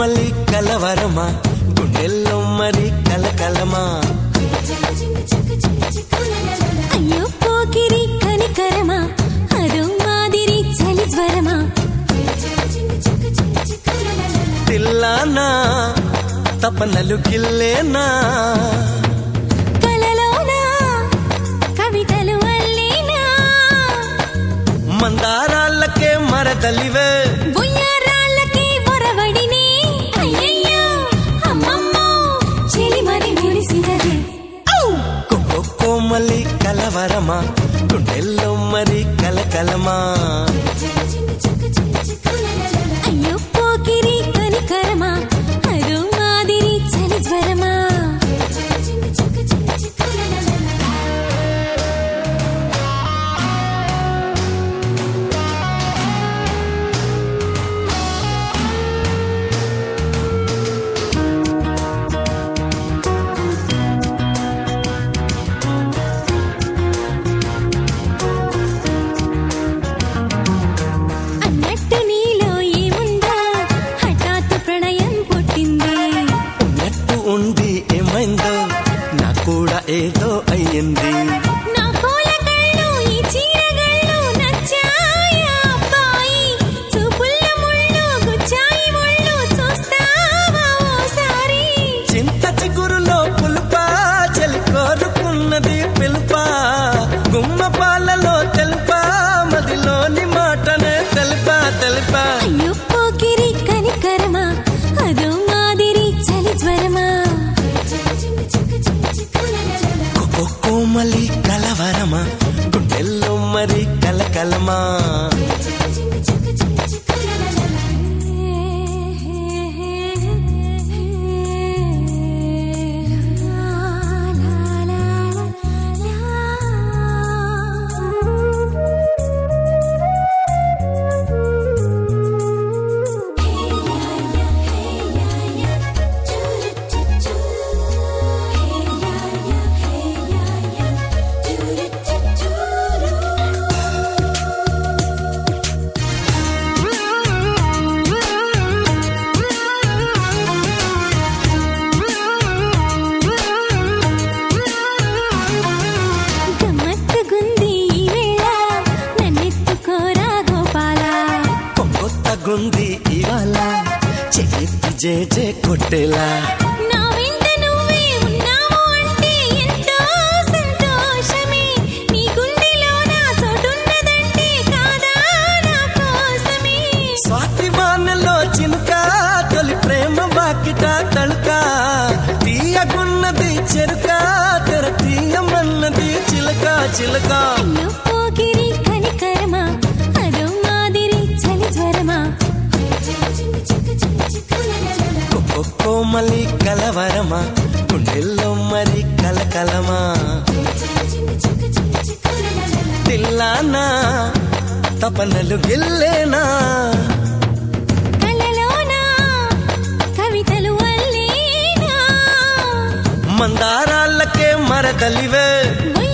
కోమలి కలవరమా గుండెల్లో మరి కలకలమా అయ్యో పోకిరి కనికరమా అదో మాదిరి చలి జ్వరమా తిల్లానా తపనలు గిల్లేనా కలలోనా కవితలు అల్లేనా మందారాళ్ళకే మరదలివే బుయ్యారాళ్ళకి బొరవడినే అయ్యయ్యో అమ్మమ్మో చెలి మరి మురిసినదే కొక్కో కోమలి కలవరమా గుండెల్లో మరి కలకలమా అయ్యో పోకిరి కనికరమా అదో మాదిరి చలి జ్వరమా అన్నట్టు నీలో ఏముందో హఠాత్తు ప్రణయం పుట్టింది ఉన్నట్టు ఉండి ఏమైందో నా కూడా ఏదో అయ్యింది నా పూల కళ్ళు ఈ చీరగళ్ళు నచ్చాయా అబ్బాయి చూపుల్ల ముళ్ళు గుచ్చాయి ముళ్ళు చూస్తావా ఓసారి చింత చిగురులో పులుపా చలి కోరుకున్నది పిలుపా గుమ్మ పాలలో తెలుపా మదిలోని మాటనే తెలుపా తెలుపా అయ్యో పోకిరి కనికరమా అదో మాదిరి చలి జ్వరమా కొక్కో కోమలి కలవరమా గుండెల్లో మరి కలకలమా గమ్మత్తుగుంది ఈ వేళ నన్నెత్తుకోరా గోపాలా కొత్త గుంది ఇవాళ చెయ్యి జే జే కొట్టేలా నా వెంట నువ్వే ఉన్నావు అంటే ఎంతో సంతోషమే నీ గుండెలో నా చోటున్నదంటే కాదా నా కోసమే స్వాతి వానలో చినుక తొలి ప్రేమ బాకిట తళుక తీయగున్నది చెరుక తెర తీయమన్నది చిలక చిలక అయ్యో పోకిరి కనికరమా అదో మాదిరి చలి జ్వరమా కొక్కో కోమలి కలవరమా గుండెల్లో మరి కలకలమా తిల్లానా తపనలు గిల్లేనా కలలోనా కవితలు అల్లేనా మందారాళ్ళకే మరదలివే బుయ్యారాళ్ళకి